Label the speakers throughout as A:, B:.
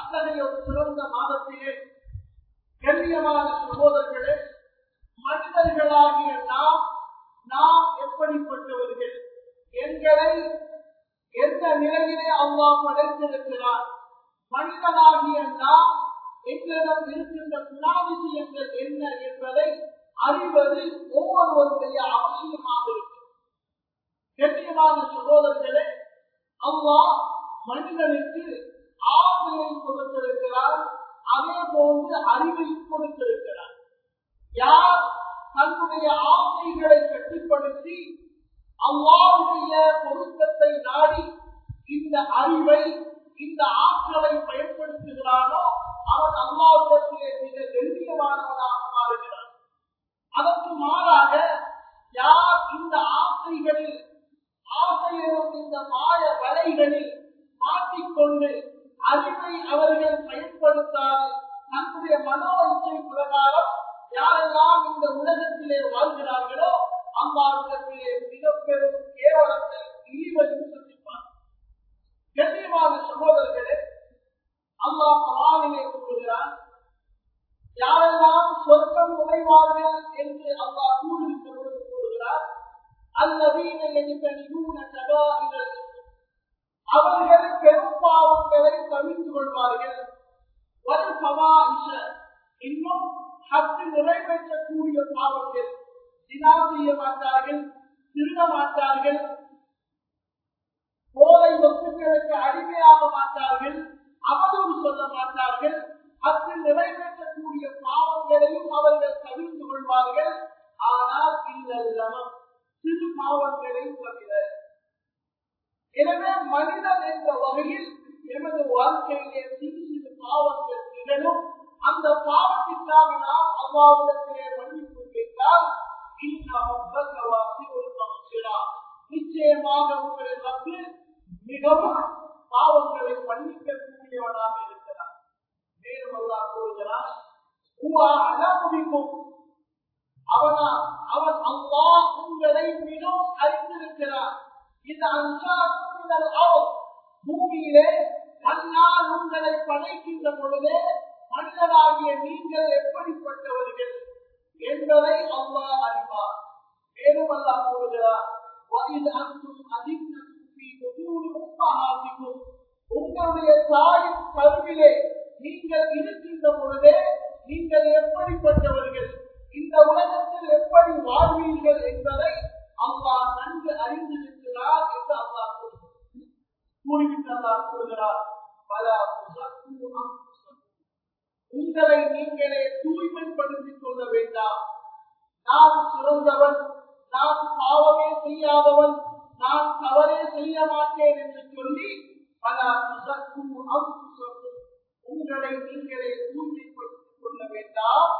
A: அத்தகைய ஒரு சிறந்த மாதத்திலே கண்ணியமான சகோதரர்களே மனிதர்களாகிய நாம் நாம் எப்படிப்பட்டவர்கள் எங்களை எந்த நிலையிலே அல்லாஹ் படைத்திருக்கிறார் மனிதனாகிய நாம் எங்களிடம் இருக்கின்ற குணாதிசயங்கள் என்ன என்பதை அறிவது ஒவ்வொருவருடைய அவசியமாக இருக்கு கண்ணியமான சகோதரர்களே அல்லாஹ் மனிதனுக்கு ஆசையை கொடுத்திருக்கிறார் அதே போன்று அறிவை கொடுத்திருக்கிறார் யார் தன்னுடைய ஆசைகளை கட்டுப்படுத்தி அல்லாவுடைய பொருத்தத்தை நாடி இந்த அறிவை இந்த ஆற்றலை பயன்படுத்துகிறானோ அவன் அல்லாவிடத்திலே மிக கண்ணியமானவனாக மாறுகிறான் அதற்கு மாறாக யார் இந்த ஆசைகளில் ஆசையிலும் இந்த மாய வலைகளில் மாட்டிக்கொண்டு அறிவை அவர்கள் பயன்படுத்தாது தன்னுடைய மனோ இச்சை பிரகாரம் யாரெல்லாம் இந்த உலகத்திலே வாழ்கிறார்களோ அம்மாவிடத்திலே மிக பெரும் கேவலத்தை இழிவையும் சந்திப்பார் கண்ணியமான சகோதரர்களே அல்லாஹ் பலாவிலே கூறுகிறார் யாரெல்லாம் சொர்க்கம் நுழைவார்கள் என்று அல்லாஹ் கூறியிருக்கிற பொழுது கூறுகிறார் அல்லவீன எதிர்கணியூன சகாயிகள் அவர்கள் பெரும்பாவங்களை தவிர்த்து கொள்வார்கள் ஒரு சவாயிஷ இன்னும் ஹத்து நிறைவேற்றக்கூடிய பாவங்கள் தினா செய்ய மாட்டார்கள் திருட மாட்டார்கள் போதை வஸ்துக்களுக்கு அடிமையாக மாட்டார்கள் அவதூறு சொல்ல மாட்டார்கள் அத்து நிறைவேற்றக்கூடிய பாவங்களையும் அவர்கள் தவிர்த்து கொள்வார்கள் ஆனால் இந்த சிறு பாவங்களை தவிர எனவே மனிதன் என்ற வகையில் எமது வாழ்க்கையிலே சிறு சிறு பாவங்கள் நிகழும் அந்த பாவத்திற்காக நாம் அவ்வாவிடத்திலே மன்னிப்பு கேட்டால் நிச்சயமாக உங்களை வந்து மிகவும் பாவங்களை மன்னிக்கக்கூடியவனாக இருக்கிறார் மேலும் அல்லா கூறுகிறார் அவனா அவன் அவ்வா உங்களை மிகவும் அறிந்திருக்கிறார் இந்த அன்சார் பூமியிலே மண்ணால் உங்களை படைக்கின்ற பொழுதே மனிதராகிய நீங்கள் எப்படிப்பட்டவர்கள் என்பதை அல்லா அறிவார் மேலும் அல்லா கூறுகிறார் உங்களுடைய தாயின் கருவிலே நீங்கள் இருக்கின்ற பொழுதே நீங்கள் எப்படிப்பட்டவர்கள் இந்த உலகத்தில் எப்படி வாழ்வீர்கள் என்பதை அல்லா நன்கு அறிந்திருக்கிறார் என்று அல்லா கூறிவிட்டு அல்லா கூறுகிறார் பல உங்களை நீங்களே தூய்மைப்படுத்திக் கொள்ள வேண்டாம் நான் சிறந்தவன் நான் பாவமே செய்யாதவன் நான் தவறே செய்ய மாட்டேன் என்று சொல்லி பல உங்களை நீங்களே தூய்மைப்படுத்திக் கொள்ள வேண்டாம்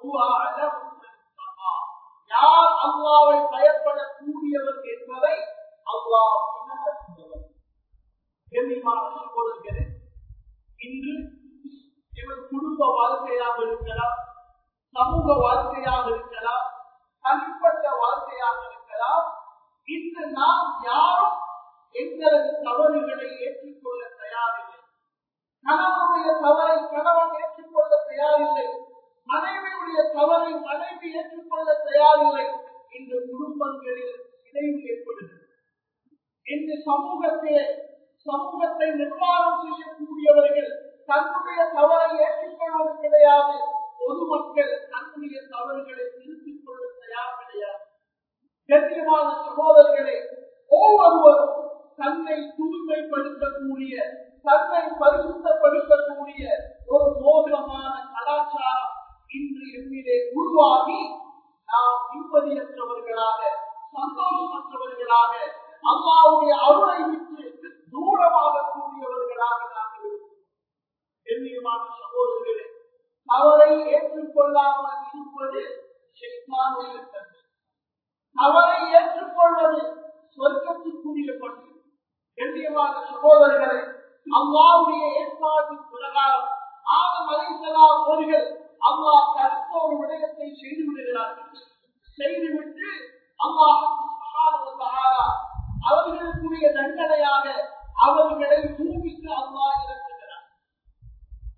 A: யார் அல்லாவை பயப்படக்கூடியவர் என்பதை அல்லாஹ் சகோதரர்களே இன்று எமது குடும்ப வாழ்க்கையாக இருக்கலாம் சமூக வாழ்க்கையாக இருக்கலாம் தனிப்பட்ட வாழ்க்கையாக இருக்கலாம் இன்று நாம் யாரும் எங்களது தவறுகளை ஏற்றுக்கொள்ள தயாரில்லை கணவனுடைய தவறை கணவன் ஏற்றுக்கொள்ள தயாரில்லை மனைவியுடைய தவறை மனைவி ஏற்றுக்கொள்ள தயாரில்லை இந்த குடும்பங்களில் இணைவு ஏற்படுகிறது இந்த சமூகத்தை சமூகத்தை நிர்வாகம் செய்யக்கூடியவர்கள் தன்னுடைய தவறை ஏற்றுக்கொள்வது கிடையாது பொதுமக்கள் தன்னுடைய தவறுகளை திருத்திக் கொள்ள தயார் கிடையாது கண்ணியமான சகோதரர்களே ஒவ்வொருவரும் தன்னை தூய்மைப்படுத்தக்கூடிய தன்னை பரிசுத்தப்படுத்தக்கூடிய ஒரு மோசமான கலாச்சாரம் இன்று எம்மிலே உருவாகி நாம் நிம்மதியற்றவர்களாக சந்தோஷமற்றவர்களாக அம்மாவுடைய அருளை விட்டு தூரமாக கூடியவர்களாக நாங்கள் இருக்கிறோம் கண்ணியமான சகோதரர்களே தவறை ஏற்றுக்கொள்ளாமல் இருப்பது ஷைத்தானுடைய தன்மை தவறை ஏற்றுக்கொள்வது சொர்க்கத்துக்குரிய பண்பு கண்ணியமான சகோதரர்களை அம்மாவுடைய ஏற்பாட்டின் பிரகாரம் ஆதம் அலைசலாம் அவர்கள் அம்மா கருத்த ஒரு விடயத்தை செய்து விடுகிறார்கள் செய்துவிட்டு அல்லாஹ் அவர்களுக்குரிய தண்டனையாக அவர்களை பூமிக்கு அல்லாஹ் இறக்குகிறார்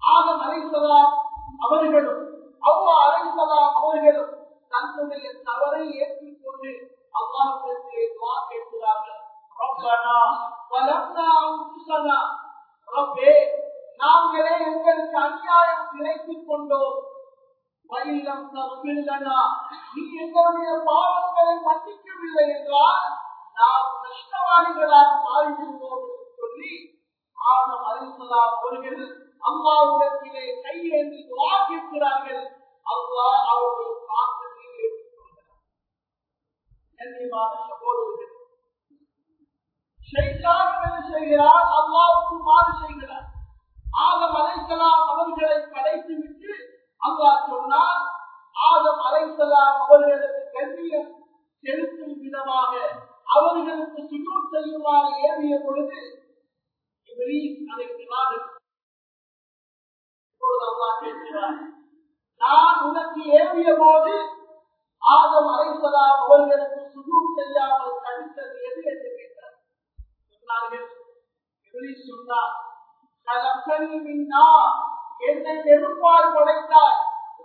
A: அலைசலாம் அவர்களும் அவ்வா அலைசலாம் அவர்களும் தன்னுடைய தவறை ஏற்றுக்கொண்டு அல்லாஹிடத்திலே துவா கேட்கிறார்கள் ரப்பனா வலம்னா அன்ஃபுஸனா ரப்பே நாங்களே எங்களுக்கு அநியாயம் கிடைத்துக் கொண்டோம் வயிலம் தப்பில்லனா நீ எங்களுடைய பாவங்களை மன்னிக்கவில்லை என்றால் நாம் நஷ்டவாதிகளாக மாறிவிடுவோம் என்று சொல்லி ஆதம் அலிசலாம் அவர்கள் அம்மாவிடத்திலே கையேந்தி துவா கேட்கிறார்கள் அல்லாஹ் அவருடைய பாத்திரத்தை ஏற்றுக்கொள்கிறார் கண்ணியமான சகோதரர்கள் ஷைத்தான் என்ன செய்கிறார் அல்லாவுக்கு மாறு செய்கிறார் ஆதம் அலைசலாம் அவர்களை படைத்து விட்டு அல்லாஹ் சொன்னார் ஆதம் அலைசலாம் அவர்களுக்கு கண்ணியம் செலுத்தும் விதமாக அவர்களுக்கு சுஜூத் செய்யுமாறு ஏறிய பொழுது இப்லீஸ் அதை விவாதி இப்பொழுது அல்லாஹ் கேட்கிறார் நான் உனக்கு ஏறிய போது ஆதம் அலைசலாம் அவர்களுக்கு சுஜூத் செய்யாமல் தடுத்தது எது என்று கேட்டார் சொன்னார்கள் இப்லீஸ் சொன்னார் கலக்கனி மின்னா என்னை நெருப்பால் படைத்தாய்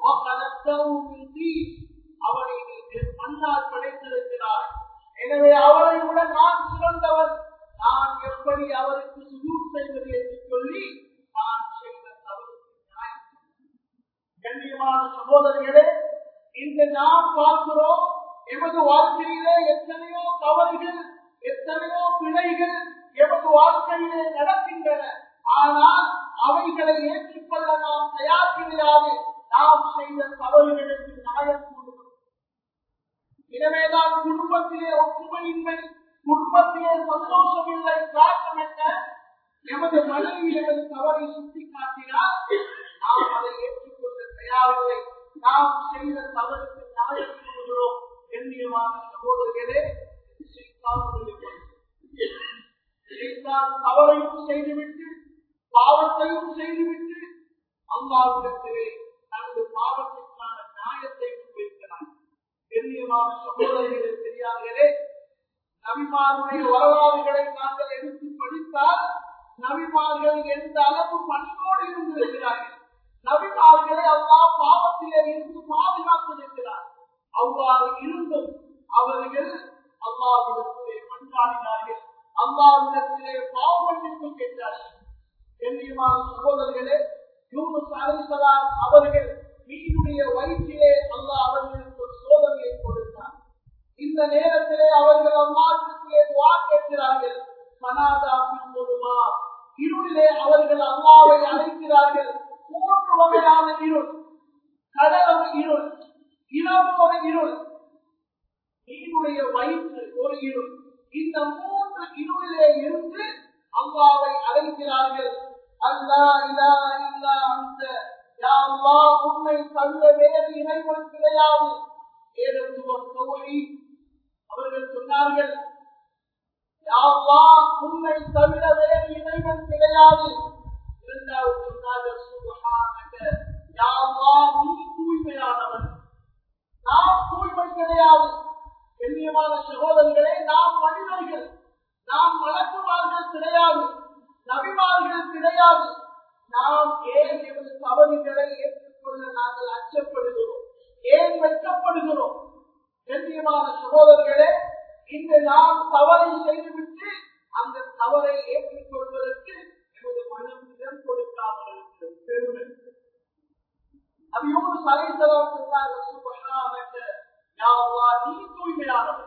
A: அவனை நீ மண்ணால் படைத்திருக்கிறாய் எனவே அவரை விட நான் சிறந்தவர் நான் எப்படி அவருக்கு சுஜூத் செய்வது என்று சொல்லி நான் செய்த தவறுக்கு நியாயம் கண்ணியமான சகோதரர்களே இன்று நாம் பார்க்கிறோம் எமது வாழ்க்கையிலே எத்தனையோ தவறுகள் எத்தனையோ பிழைகள் எமது வாழ்க்கையிலே நடக்கின்றன ஆனால் அவைகளை ஏற்றுக்கொள்ள நாம் தயார் கிடையாது நாம் செய்த தவறுகளுக்கு நியாயம் கூறுகிறோம் எனவேதான் குடும்பத்திலே ஒற்றுமையின்மை குடும்பத்திலே சந்தோஷம் இல்லை காரணம் என்ன எமது மனைவி எமது தவறை சுட்டி காட்டினால் நாம் அதை ஏற்றுக்கொள்ள தயாரில்லை நாம் செய்த தவறுக்கு நியாயம் கூறுகிறோம் கண்ணியமான சகோதரர்களே தவறையும் செய்துவிட்டு பாவத்தையும் செய்துவிட்டு அம்மாவிடத்திலே தனது பாவத்திற்கான நியாயத்தை முன்வைக்கிறார் கண்ணியமான சகோதரிகளே தெரியாதே நபிமாருடைய வரலாறுகளை நாங்கள் எடுத்து படித்தால் நபிமார்கள் எந்த அளவு பணியோடு இருந்திருக்கிறார்கள் நபிமார்களை அல்லா பாவத்திலே இருந்து பாதுகாத்திருக்கிறார் அவ்வாறு இருந்தும் அவர்கள் அல்லாவிடத்திலே பண்பாடினார்கள் அல்லாவிடத்திலே பாவமன்னிப்பு கேட்டார்கள் கண்ணியமான சகோதரர்களே யூனுஸ் அலிசலாம் அவர்கள் மீனுடைய வயிற்றிலே அல்லாஹ் அவர்களுக்கு ஒரு சோதனையை கொடுத்தார் இந்த நேரத்திலே அவர்கள் அம்மாவிடத்திலே துவா கேட்கிறார்கள் மனாதா பின்பொழுமா இருளிலே அவர்கள் அல்லாவை அழைக்கிறார்கள் மூன்று வகையான இருள் கடல் இருள் இரவு ஒரு இருள் மீனுடைய வயிற்று ஒரு இருள் இந்த மூன்று இருளிலே இருந்து அல்லாவை அழைக்கிறார்கள் அல்லா இல்லா இல்லா அந்த யா அல்லாஹ் உன்னை தவிர வேறு இறைவன் கிடையாது ஏதத்துவம் தோழி அவர்கள் சொன்னார்கள் யா அல்லாஹ் உன்னை தவிர வேறு இறைவன் கிடையாது இரண்டாவது சொன்னார்கள் சுபஹானக யா அல்லாஹ் நீ தூய்மையானவன் நாம் தூய்மை கிடையாது கண்ணியமான சகோதரர்களே நாம் மனிதர்கள் நாம் வளர்க்குமார்கள் கிடையாது நபிமார்கள் கிடையாது நாம் ஏன் எமது தவறுகளை ஏற்றுக்கொள்ள நாங்கள் அச்சப்படுகிறோம் ஏன் வெட்கப்படுகிறோம் கண்ணியமான சகோதரர்களே இன்று நாம் தவறை செய்துவிட்டு அந்த தவறை ஏற்றுக்கொள்வதற்கு எமது மனம் இடம் கொடுக்காமல் இருக்கிறது பெருமை அபியோடு சலைத்தலம் சொன்னார்கள் சுபஹானக யா அல்லாஹ் நீ தூய்மையானவர்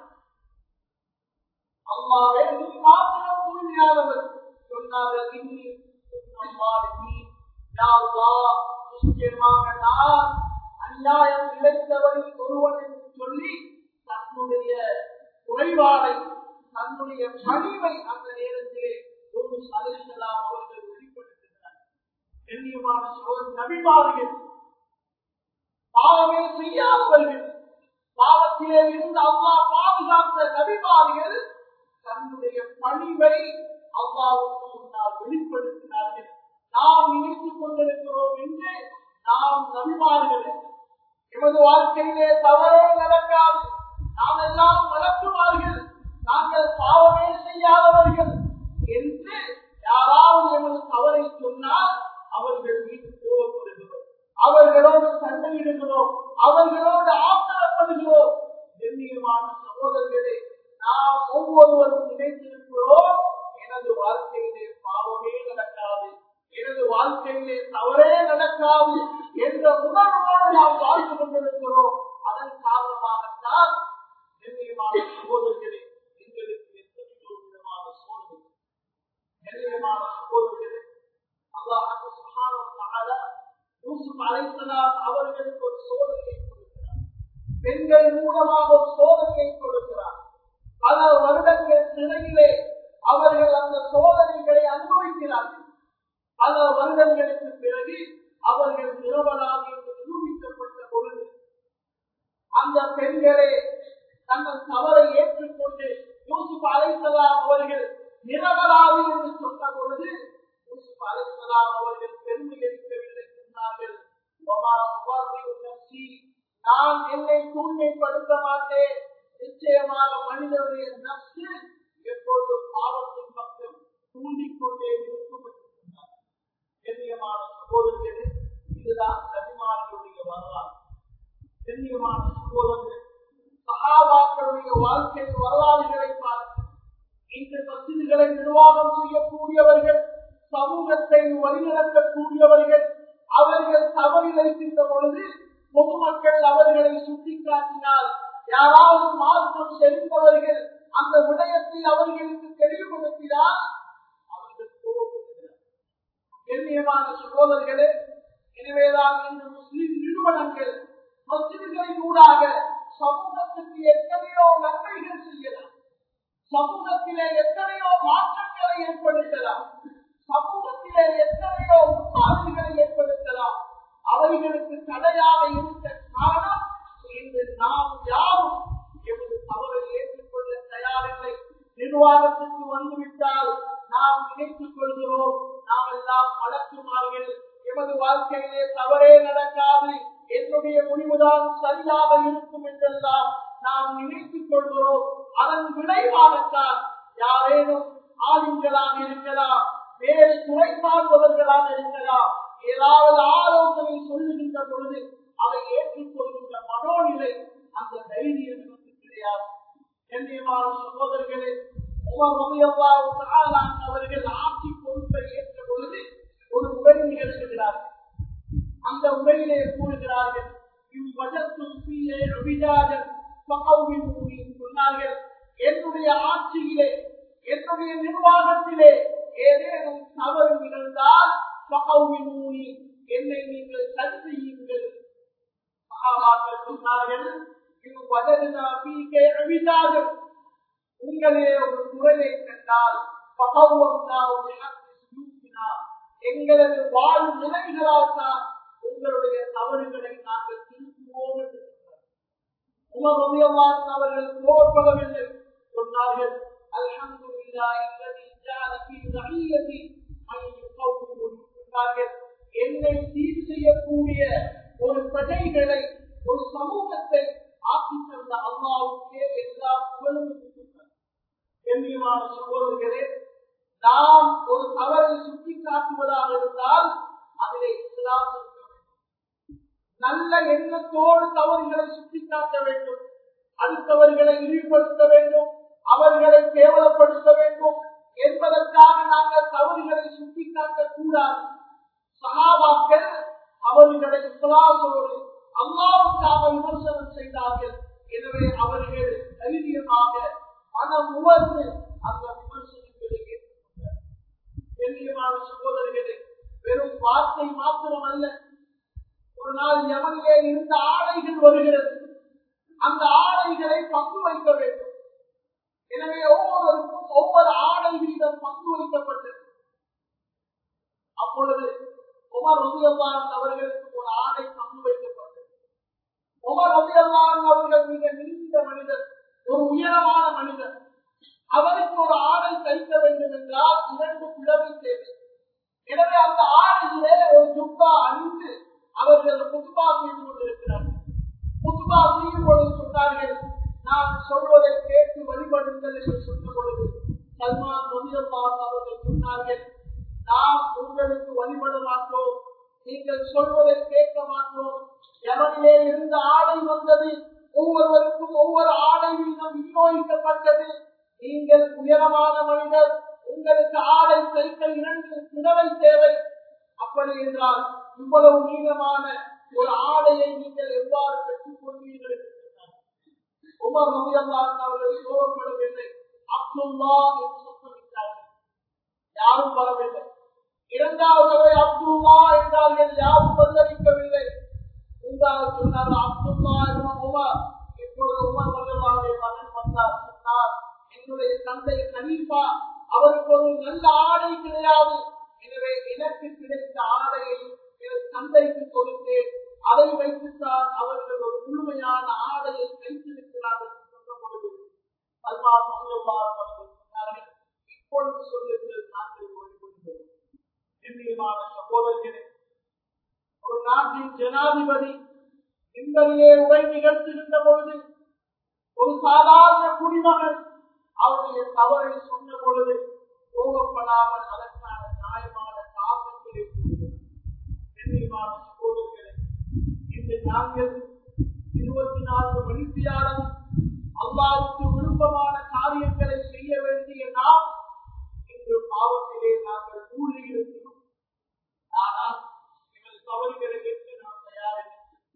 A: அல்லாவே நீ மாத்திரம் தூய்மையானவர் சொன்னார்கள் இன்னி அல்லாஹ் யா அல்லாஹ் நிச்சயமாக நான் அநியாயம் இழைத்தவன் ஒருவன் என்று சொல்லி தன்னுடைய குறைபாடை தன்னுடைய பணிவை அந்த நேரத்திலே ஒரு சலிசலாம் அவர்கள் வெளிப்படுத்துகிறார் கண்ணியமான சோதனை நபிமார்கள் பாவமே செய்யாதவர்கள் பாவத்திலே இருந்து அவ்வா பாதுகாத்த நபிமார்கள் தன்னுடைய பணிவை அவ்வாவுக்கு முன்னால் வெளிப்படுத்தினார்கள் நாம் நினைத்துக் கொண்டிருக்கிறோம் என்று நாம் நபிமார்கள் எமது வாழ்க்கையிலே தவறே நடக்காது நாம் எல்லாம் வளர்க்குவார்கள் நாங்கள் பாவமே செய்யாதவர்கள் என்று யாராவது எமது தவறை சொன்னால் அவர்கள் மீது கோபப்படுகிறார் அவர்களோடு சண்டையிடுகிறோம் அவர்களோடு ஆத்திரப்படுகிறோம் கண்ணியமான சகோதரர்களே நாம் ஒவ்வொருவரும் நினைத்திருக்கிறோம் எனது வாழ்க்கையிலே பாவமே நடக்காது எனது வாழ்க்கையிலே தவறே நடக்காது என்ற உணர்வோடு நாம் வாழ்ந்து கொண்டிருக்கிறோம் அதன் காரணமாகத்தான் கண்ணியமான சகோதரர்களே எங்களுக்கு எத்தனையோ விதமான சோதனை கண்ணியமான சகோதரர்களே அல்லாஹ் சுப்ஹானஹு வ தஆலா யூசுப் அலைஹிஸ்ஸலாம் அவர்களுக்கு ஒரு சோதனையை கொடுக்கிறார் பெண்கள் மூலமாக ஒரு சோதனையை கொடுக்கிறார் பல வருடங்கள் சிறையிலே அவர்கள் அந்த சோதனைகளை அனுபவிக்கிறார்கள் பல வருடங்களுக்கு பிறகு அவர்கள் நிரவலாக என்று நிரூபிக்கப்பட்ட பொழுது அந்த பெண்களே தங்கள் தவறை ஏற்றுக்கொண்டு யூசுப் அலைசலாம் அவர்கள் நிரபராதி என்று சொன்ன பொழுது யூசுப் அலைசலாம் அவர்கள் பெருமை அளிக்கவில்லை சொன்னார்கள் "வமா உபாரிஉ நஃப்ஸி", நான் என்னை தூய்மைப்படுத்த மாட்டேன் நிச்சயமாக மனிதனுடைய நப்சு எப்பொழுதும் பாவத்தின் பக்கம் தூண்டிக்கொண்டே இருக்கும் என்று சொன்னார் கண்ணியமான சகோதரர்களே இதுதான் நபிமார்களுடைய வரலாறு கண்ணியமான சகோதரர்கள் சகாபாக்களுடைய வாழ்க்கை வரலாறுகளை பார்த்து இன்று மசிதிகளை நிர்வாகம் செய்யக்கூடியவர்கள் சமூகத்தை வழிநடத்தக்கூடியவர்கள் அவர்கள் தவறிழைக்கின்ற பொழுது பொதுமக்கள் அவர்களை சுட்டிக்காட்டினால் யாராவது மாற்றம் செலுத்தவர்கள் அந்த விடயத்தை அவர்களுக்கு தெளிவுபடுத்தினால் அவர்கள் கோபப்படுகிறார் கண்ணியமான சகோதரர்களே எனவேதான் இன்று முஸ்லிம் நிறுவனங்கள் மசிதிகளின் ஊடாக சமூகத்துக்கு எத்தனையோ நன்மைகள் செய்யலாம் சமூகத்திலே எத்தனையோ மாற்றங்களை ஏற்படுத்தலாம் சமூகத்திலே எத்தனையோ முன்மாதிரிகளை ஏற்படுத்தலாம் அவைகளுக்கு தடையாக இருந்த காரணம் இன்று நாம் யாரும் எமது தவறை ஏற்றுக்கொள்ள தயாரில்லை நிர்வாகத்துக்கு வந்துவிட்டால் நாம் நினைத்துக் கொள்கிறோம் நாம் எல்லாம் அடக்குமார்கள் எமது வாழ்க்கையிலே தவறே நடக்காது என்னுடைய முடிவுதான் சரியாக இருக்கும் என்றெல்லாம் நாம் நினைத்துக் கொள்கிறோம் அதன் விளைவாகத்தான் யாரேனும் ஆளுங்களாக இருக்கலாம் வேறு குறைபாடுபவர்களாக இருக்கலாம் ஏதாவது ஆலோசனை சொல்லுகின்ற பொழுது அதை ஏற்றுக்கொள்கின்ற மனோநிலை அந்த தைரியம் நமக்கு கிடையாது கண்ணியமான சகோதரர்களே உமர் ரலியல்லாஹு தஆலா அவர்கள் ஆட்சி பொறுப்பை ஏற்ற பொழுது ஒரு உரை நிகழ்த்துகிறார்கள் அந்த உரையிலே கூறுகிறார்கள் இவ்வஜத்தும் கீழே அபிஜாதன் சொன்னார்கள் என்னுடைய ஆட்சியிலே என்னுடைய நிர்வாகத்திலே ஏதேனும் தவறு நிகழ்ந்தால் பகவினூனி என்னை நீங்கள் சரி செய்யுங்கள் சகாபாக்கள் சொன்னார்கள் இவ்வஜனா பீகே அபிஜாதன் உங்களே ஒரு குரலை கண்டால் எங்களது வாழ் நிலைகளால் தான் உங்களுடைய தவறுகளை நாங்கள் திருப்புவோம் என்று சொன்னார் உமர் ரலியல்லாஹு அவர்கள் கோபப்படவில்லை சொன்னார்கள் அல்ஹம்துலில்லாஹி அல்லதி ஜஅல ஃபீ ரஹியதி மன் யுகவ்விமு சொன்னார்கள் என்னை சீர் செய்யக்கூடிய ஒரு பிரஜைகளை ஒரு சமூகத்தை ஆக்கி தந்த அல்லாவுக்கே எல்லா புகழும் என்று சொன்னார் கண்ணியமான சகோதரர்களே நாம் ஒரு தவறை சுட்டி காட்டுவதாக இருந்தால் அதிலே இஸ்லாம் இருக்க வேண்டும் நல்ல எண்ணத்தோடு தவறுகளை சுட்டிக்காட்ட வேண்டும் அடுத்தவர்களை இழிவுபடுத்த வேண்டும் அவர்களை கேவலப்படுத்த வேண்டும் என்பதற்காக நாங்கள் தவறுகளை சுட்டிக்காட்ட கூடாது சகாபாக்கள் அவர்களை இஸ்லாமோடு அல்லாவுக்காக விமர்சனம் செய்தார்கள் எனவே அவர்கள் தைரியமாக மனம் உணர்ந்து அந்த விமர்சனங்களை ஏற்றுக்கொண்டார் கண்ணியமான சகோதரர்களே வெறும் வார்த்தை மாத்திரம் அல்ல ஒரு நாள் யமனிலே இருந்த ஆடைகள் வருகிறது அந்த ஆடைகளை பங்கு வைக்க வேண்டும் எனவே ஒவ்வொருவருக்கும் ஒவ்வொரு ஆடை வீதம் பங்கு வைக்கப்பட்டது அப்பொழுது உமர் ரபியல்லான் அவர்களுக்கு ஒரு ஆடை பங்கு வைக்கப்பட்டது உமர் ரபியல்லான் அவர்கள் மிக நீண்ட மனிதர் ஒரு உயரமான மனிதர் அவருக்கு ஒரு ஆடை தைக்க வேண்டும் என்றால் இரண்டு பிளவை தேவை எனவே அந்த ஆடையிலே ஒரு ஜுப்பா அணிந்து அவர்கள் புதுபா செய்து கொண்டிருக்கிறார்கள் புதுபா செய்யும் பொழுது சொன்னார்கள் நான் சொல்வதை கேட்டு வழிபடுங்கள் என்று சொன்ன பொழுது சல்மான் ரவியல்லான் அவர்கள் சொன்னார்கள் நாம் உங்களுக்கு வழிபட மாட்டோம் நீங்கள் சொல்வதை கேட்க மாட்டோம் எவனிலே இருந்து ஆடை வந்தது ஒவ்வொருவருக்கும் ஒவ்வொரு ஆடை வீதம் விநியோகிக்கப்பட்டது நீங்கள் உயரமான மனிதர் உங்களுக்கு ஆடை சைக்கிள் இரண்டு பிறவை தேவை அப்படி என்றால் இவ்வளவு நீளமான ஒரு ஆடையை நீங்கள் எவ்வாறு பெற்றுக் கொள்வீர்கள் என்று சொன்னார். உமர் ரலியல்லாஹு அவர்கள் சோகப்படவில்லை அப்துல்லா என்று சொத்தமிட்டார்கள் யாரும் வரவில்லை இரண்டாவது அப்துல்லா என்றார்கள் யாரும் பதிலளிக்கவில்லை மூன்றாவது சொன்னார் அப்துல்லா என்ற உமர் இப்பொழுது உமர் ரலியல்லாஹுடைய மகன் வந்தார் சொன்னார் என்னுடைய தந்தை கலீஃபா அவருக்கு ஒரு நல்ல ஆடை கிடையாது எனவே எனக்கு கிடைத்த ஆடையை என் தந்தைக்கு கொடுத்தேன் அதை வைத்துத்தான் அவர்கள் ஒரு முழுமையான ஆடையை வைத்திருக்கிறார்கள் என்று சொன்ன பொழுது அல்வா சமயவார் அவர்கள் சொன்னார்கள் இப்பொழுது சொல்லுங்கள் நாங்கள் ஓடிக்கொள்கிறோம் கண்ணியமான சகோதரர்களே ஒரு நாட்டின் ஜனாதிபதி இந்தரிலே உரை நிகழ்த்துகின்ற பொழுது ஒரு சாதாரண குடிமகன் அவருடைய தவறை சொன்ன பொழுது கோபப்படாமல் அதற்கான நியாயமான காரணங்களை கூறுகிறார். கண்ணியமான சகோதரர்களே இன்று நாங்கள் இருபத்தி நான்கு மணித்தியாளர் அல்லாவுக்கு விருப்பமான காரியங்களை செய்ய வேண்டிய நாம் இன்று பாவத்திலே நாங்கள் மூழ்கி இருக்கிறோம் ஆனால் எங்கள் தவறுகளை ஏற்க நாம் தயாரில்லை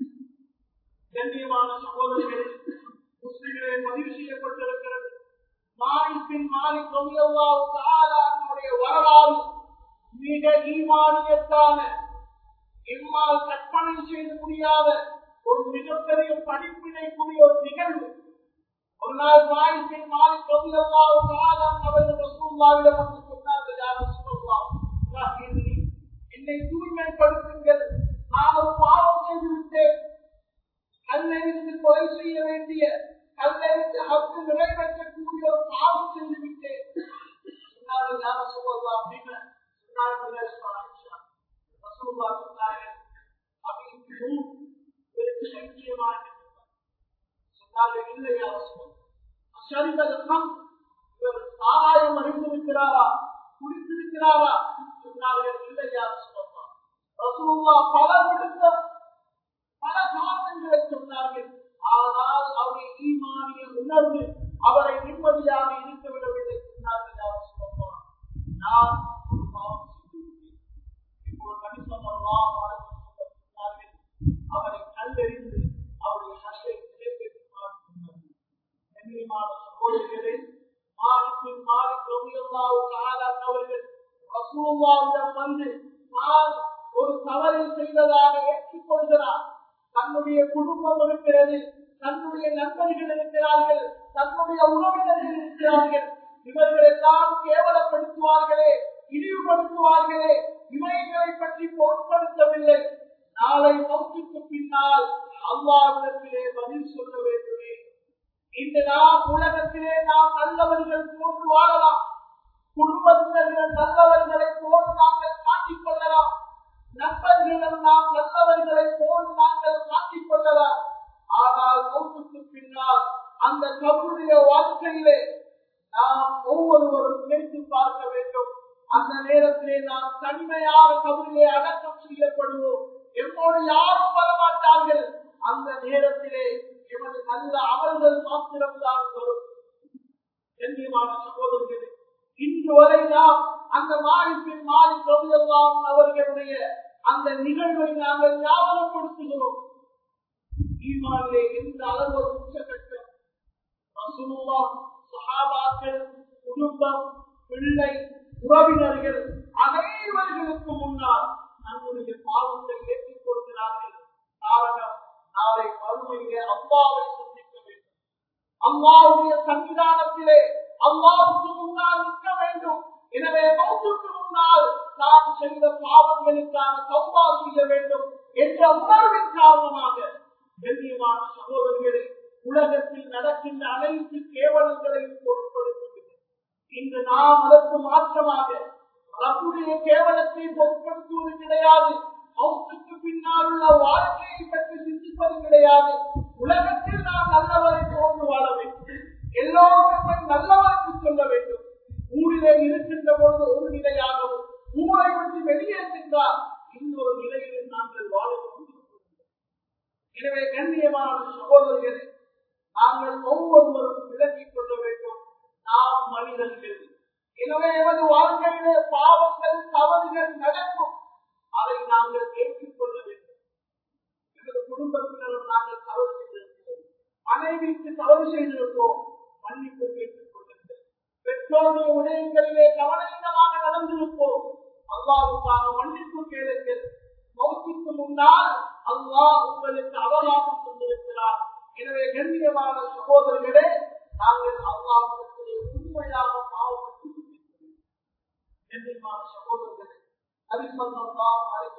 A: கண்ணியமான சகோதரர்களே முஸ்லிம்களே பதிவு செய்யப்பட்டிருக்கிறது மாலிக்கின் மாலிக் ரலியல்லாஹு தஆலா அன்ஹுடைய வரலாறு மிக ஈமானியத்தான எம்மால் கற்பனை செய்ய முடியாத ஒரு மிகப்பெரிய படிப்பினைக்குரிய ஒரு நிகழ்வு ஒரு நாள் மாலிக்கின் மாலிக் ரலியல்லாஹு தஆலா அவர்கள் ரசூலுல்லாஹ்விடம் வந்து சொன்னார்கள் யா ரசூலுல்லாஹ் ரஹீனி என்னை தூய்மைப்படுத்துங்கள் நான் ஒரு பாவம் செய்து விட்டேன் கல்லெறிந்து கொலை செய்ய வேண்டிய கல்லெறிந்து ஹக்கு நிறைவேற்றக்கூடிய ஒரு பாவம் செய்து விட்டேன் சொன்னார்கள் யார சொல்லலாம் அப்படின்னு சொன்னார்கள் ஆயிஷா. ரசூலுல்லாஹ் சொன்னார்கள் அப்படின்னு இவருக்கு சத்தியமாக இருந்தார். சொன்னார்கள் இல்லை யார சொல்லலாம் அஷரிபதம் இவர் சாராயம் அறிந்திருக்கிறாரா குடித்திருக்கிறாரா சொன்னார்கள் இல்லை யார சொல்லலாம் ரசூலுல்லாஹ் பல விடுத்த பல காரணங்களை சொன்னார்கள் ஆனால் அவருடைய ஈமானிய உணர்வு அவரை நிம்மதியாக இருக்க விடவில்லை சொன்னார்கள் யார் சொல்லலாம் நான் ஒரு பாவம் செய்துவிட்டேன் இப்போ நபி ஸல்லல்லாஹு அலைஹி வஸல்லம் சொன்னார்கள் அவரை கல்லெறிந்து அவருடைய ஹஷ்ஷை நிறைவேற்றுமாறு சொன்னார்கள் கண்ணியமான சகோதரர்களே மாலிக்கின் மாலிக் ரலியல்லாஹு தஆலா அவர்கள் ரசூலுல்லாஹ்விடம் வந்து நான் ஒரு தவறை செய்ததாக ஏற்றுக்கொள்கிறார் தன்னுடைய குடும்பம் இருக்கிறது தன்னுடைய நண்பர்கள் இருக்கிறார்கள் தன்னுடைய உறவினர்கள் இருக்கிறார்கள் இவர்கள் எல்லாம் கேவலப்படுத்துவார்களே இழிவுபடுத்துவார்களே இவைகளை பற்றி பொருட்படுத்தவில்லை நாளை மௌத்துக்கு பின்னால் அல்லாவிடத்திலே பதில் சொல்ல வேண்டுமே இன்று நாம் உலகத்திலே நாம் நல்லவர்கள் போன்று வாழலாம் குடும்பத்தினர்கள் நல்லவர்களை போல் நாங்கள் காட்டிக் கொள்ளலாம் நண்பர்களிடம் நாம் நல்லவர்களை போல் நாங்கள் காட்டிக் கொள்ளலாம் ஆனால் மௌத்துக்கு பின்னால் அந்த கபருடைய வாழ்க்கையிலே நாம் ஒவ்வொருவரும் நினைத்து பார்க்க வேண்டும் அந்த நேரத்திலே நாம் தனிமையான கபரிலே அடக்கம் செய்யப்படுவோம் எம்மோடு யாரும் வரமாட்டார்கள் அந்த நேரத்திலே எமது நல்ல அமல்கள் மாத்திரம்தான் வரும் கண்ணியமான சகோதரர்களே இன்று வரை நாம் அந்த மாலிப்பின் மாறி தொழிலாம் அவர்களுடைய அந்த நிகழ்வை நாங்கள் ஞாபகப்படுத்துகிறோம் ஈமானிலே எந்த அளவு ஒரு உச்சகட்டம் ரசூலுல்லா சஹாபாக்கள் குடும்பம் பிள்ளை உறவினர்கள் அனைவர்களுக்கு முன்னால் நம்முடைய பாவத்தை ஏற்றுக் கொள்கிறார்கள் காரணம் நாளை மறுமையிலே அல்லாவை சந்திக்க வேண்டும் அல்லாவுடைய சன்னிதானத்திலே அல்லாவுக்கு முன்னால் நிற்க வேண்டும் எனவே மௌத்துக்கு முன்னால் நாம் செய்த பாவங்களுக்கான சௌபா செய்ய வேண்டும் என்ற உணர்வின் காரணமாக கண்ணியமான சகோதரர்களே உலகத்தில் நடக்கின்ற அனைத்து கேவலங்களையும் பொருட்படுத்தவில்லை இன்று நாம் அதற்கு மாற்றமாக ரப்புடைய கேவலத்தை பொருட்படுத்துவது கிடையாது மௌத்துக்கு பின்னால் உள்ள வாழ்க்கையை பற்றி சிந்திப்பது கிடையாது உலகத்தில் நாம் நல்லவரை போன்று வாழ வேண்டும் எல்லோருக்கும் நல்லவருக்கு சொல்ல வேண்டும் ஊரிலே இருக்கின்ற பொழுது ஒரு நிலையாகவும் ஊரை விட்டு வெளியே சென்றால் இன்னொரு நிலையில் வாழ்க்கை எனவே கண்ணியமான சகோதரர்களே நாங்கள் ஒவ்வொருவரும் விலகிக் கொள்ள வேண்டும் நாம் மனிதர்கள் எனவே எமது வாழ்க்கையிலே பாவங்கள் தவறுகள் நடக்கும் அதை நாங்கள் ஏற்றுக்கொள்ள வேண்டும் எமது குடும்பத்தினரும் நாங்கள் தவறு செய்திருக்கிறோம் மனைவிக்கு தவறு செய்திருக்கிறோம் மன்னிப்பு கேட்டுக் கொள்ளுங்கள் பெற்றோருடைய விடயங்களிலே கவனமாக நடந்திருப்போம் அல்லாவுக்காக மன்னிப்பு கேளுங்கள் மௌத்திக்கு முன்னால் அல்லாஹ் உங்களுக்கு அவகாசம் கொண்டிருக்கிறார் எனவே கண்ணியமான சகோதரர்களே நாங்கள் அல்லாஹிடத்திலே உண்மையாக பாவம் கண்ணியமான சகோதரர்களே அரிசல்லாம் அழைத்து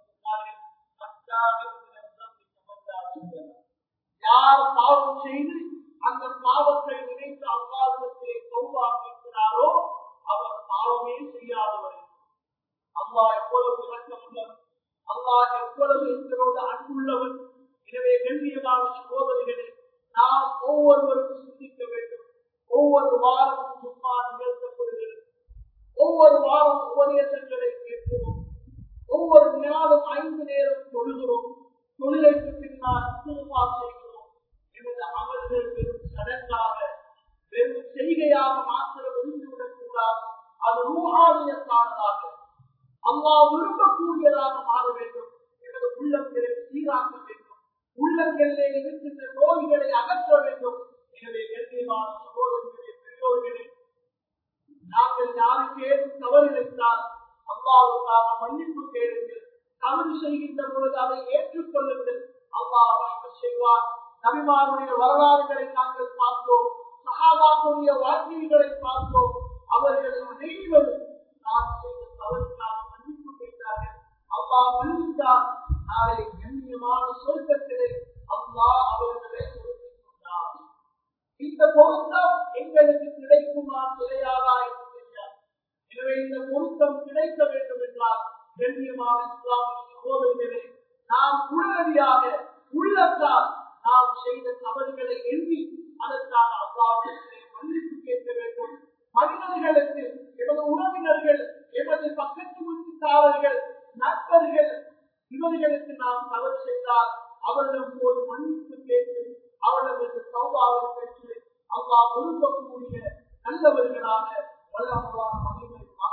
A: சொன்னார்கள் யார் பாவம் செய்து அந்த பாவத்தை நினைத்து அல்லாவிடத்திலே சௌபா கேட்கிறாரோ அவர் பாவமே செய்யாதவர் அல்லாஹ் எவ்வளவு இலக்கம் உள்ளவர் அல்லாஹ் எவ்வளவு எங்களோடு அன்புள்ளவர் எனவே கண்ணியமான சகோதரிகளே நாம் ஒவ்வொருவருக்கும் சிந்திக்க வேண்டும் ஒவ்வொரு வாரமும் சும்மா நிகழ்த்தப்படுகிறது ஒவ்வொரு வாரம் உபதேசங்களை கேட்கிறோம் ஒவ்வொரு நாளும் ஐந்து நேரம் தொழுகிறோம் தொழிலைக்கு பின்னால் திருமா செய்கிறோம் எமது அமல்கள் வெறும் சடங்காக வெறும் செய்கையாக மாத்திரம் விரும்பிவிடக் கூடாது அது ரூஹானியத்தானதாக அம்மா விரும்பக்கூடியதாக மாற வேண்டும் எனது உள்ளங்களை சீராக்க வேண்டும் உள்ளங்களிலே இருக்கின்ற நோய்களை அகற்ற வேண்டும் எனவே கண்ணியமான சகோதரர்களே பெரியோர்களே நாங்கள் யாருக்கேனும் தவறு வைத்தால் அம்மாவுக்காக மன்னிப்பு கேளுங்கள் தவறு செய்கின்ற பொழுது அதை ஏற்றுக்கொள்ளுங்கள் அம்மா வழங்க செய்வார் நபிமாருடைய வரலாறுகளை நாங்கள் பார்த்தோம் சகாபாக்குடைய வாழ்க்கைகளை பார்த்தோம் அவர்களை அனைவரும் நான் செய்த தவறுக்காக மன்னிப்பு கேட்டார்கள் அம்மா மன்னித்தார் நாளை கண்ணியமான சொர்க்கத்திலே அம்மா அவர்களை கொடுத்துக் கொண்டார் இந்த பொருத்தம் எங்களுக்கு கிடைக்குமா கிடையாதா என்று தெரியாது எனவே இந்த பொருத்தம் கிடைக்க வேண்டும் என்றால் கண்ணியமான இஸ்லாமிய சகோதரர்களே நாம் உடனடியாக உள்ளத்தால் நாம் செய்த தவறுகளை எண்ணி அதற்கான அல்லாவிடத்திலே மன்னிப்பு கேட்க வேண்டும் மனிதர்களுக்கு எமது உறவினர்கள் எமது பக்கத்து வீட்டுக்காரர்கள் நண்பர்கள் இவர்களுக்கு நாம் தவறு செய்தால் அவரிடம் போது மன்னிப்பு கேட்டு அவர்களுக்கு சௌபாவை பெற்று அவ்வா விரும்பக்கூடிய நல்லவர்களாக வல்லவர்களாக